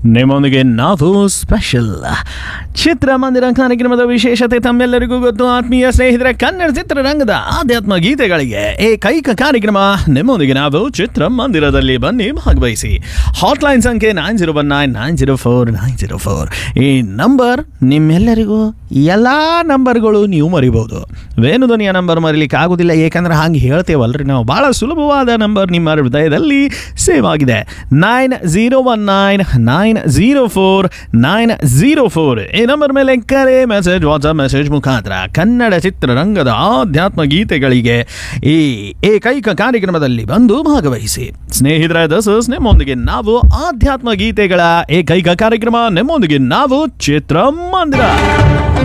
ನಿಮ್ಮೊಂದಿಗೆ ನಾವು ಸ್ಪೆಷಲ್ ಚಿತ್ರಮಂದಿರ ಕಾರ್ಯಕ್ರಮದ ವಿಶೇಷತೆ ತಮ್ಮೆಲ್ಲರಿಗೂ ಗೊತ್ತು ಆತ್ಮೀಯ ಸ್ನೇಹಿತರೆ ಕನ್ನಡ ಚಿತ್ರರಂಗದ ಆಧ್ಯಾತ್ಮ ಗೀತೆಗಳಿಗೆ ಏಕೈಕ ಕಾರ್ಯಕ್ರಮ ನಿಮ್ಮೊಂದಿಗೆ ನಾವು ಚಿತ್ರಮಂದಿರದಲ್ಲಿ ಬನ್ನಿ ಭಾಗವಹಿಸಿ ಹಾಟ್ಲೈನ್ ಸಂಖ್ಯೆ nine zero one nine nine zero four nine zero four ಈ ನಂಬರ್ ನಿಮ್ಮೆಲ್ಲರಿಗೂ ಎಲ್ಲ ನಂಬರ್ಗಳು ನೀವು ಮರಿಬೋದು ವೇಣುಧ್ವನಿಯ ನಂಬರ್ ಮರಿಲಿಕ್ಕೆ ಆಗೋದಿಲ್ಲ ಏಕೆಂದ್ರೆ ಹಾಗೆ ಹೇಳ್ತೇವಲ್ರಿ ನಾವು ಭಾಳ ಸುಲಭವಾದ ನಂಬರ್ ನಿಮ್ಮ ಹೃದಯದಲ್ಲಿ ಸೇವ್ ಆಗಿದೆ nine zero one nine nine zero four nine zero four ಈ ನಂಬರ್ ಮೇಲೆ ಕರೆ ಮೆಸೇಜ್ ವಾಟ್ಸಪ್ ಮೆಸೇಜ್ ಮುಖಾಂತರ ಕನ್ನಡ ಚಿತ್ರರಂಗದ ಆಧ್ಯಾತ್ಮ ಗೀತೆಗಳಿಗೆ ಈ ಏಕೈಕ ಕಾರ್ಯಕ್ರಮದಲ್ಲಿ ಬಂದು ಭಾಗವಹಿಸಿ ಸ್ನೇಹಿತರೆ ದಸ್ ಇಸ್ ನಿಮ್ಮೊಂದಿಗೆ ನಾವು ಆಧ್ಯಾತ್ಮ ಗೀತೆಗಳ ಏಕೈಕ ಕಾರ್ಯಕ್ರಮ ನಿಮ್ಮೊಂದಿಗೆ ನಾವು ಚಿತ್ರಮಂದಿರ